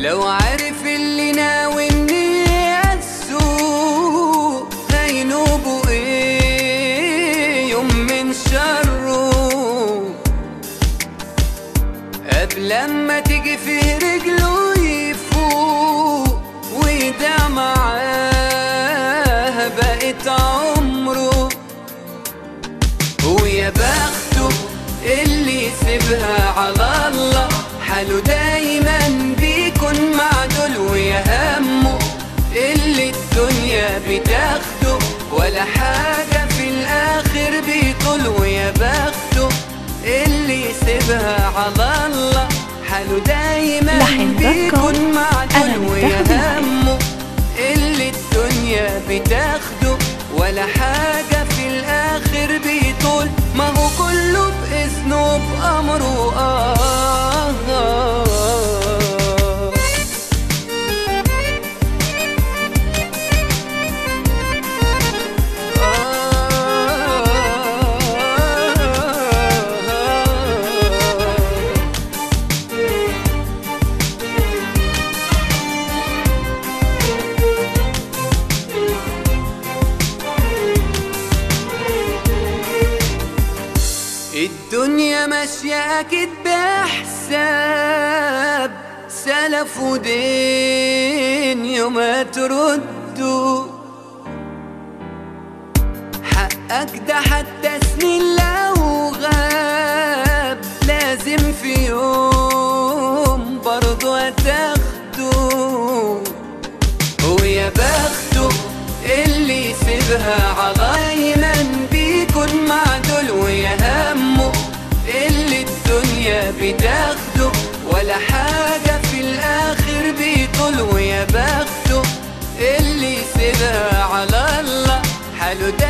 لو عارف اللي ناوي مني السوء هينوبوا ايه يوم من شره قبل ما تيجي في رجله يفوق ويدع معاها بقت عمره ويا بخته اللي يسيبها على الله حاله دايما بيكون معدول ويا همه اللي الدنيا بتاخده ولا حاجة في الآخر بيطول ويا بخته اللي يسيبها على الله حاله دايما لحن دوت كوم. بيكون أنا معدول ويا متاخد معاك. همه اللي الدنيا بتاخده ولا حاجة في الآخر بيطول ما هو كله بإذنه بأمره آه, آه, آه الدنيا ماشية أكيد بحساب سلف ودين يوم تردوا حقك ده حتى سنين لو غاب لازم في يوم برضو هتاخده ويا بخته اللي يسيبها على دايما بيكون معدول ويا همه اللي الدنيا بتاخده ولا حاجة في الآخر بيطول ويا بخته اللي يسيبها على الله حاله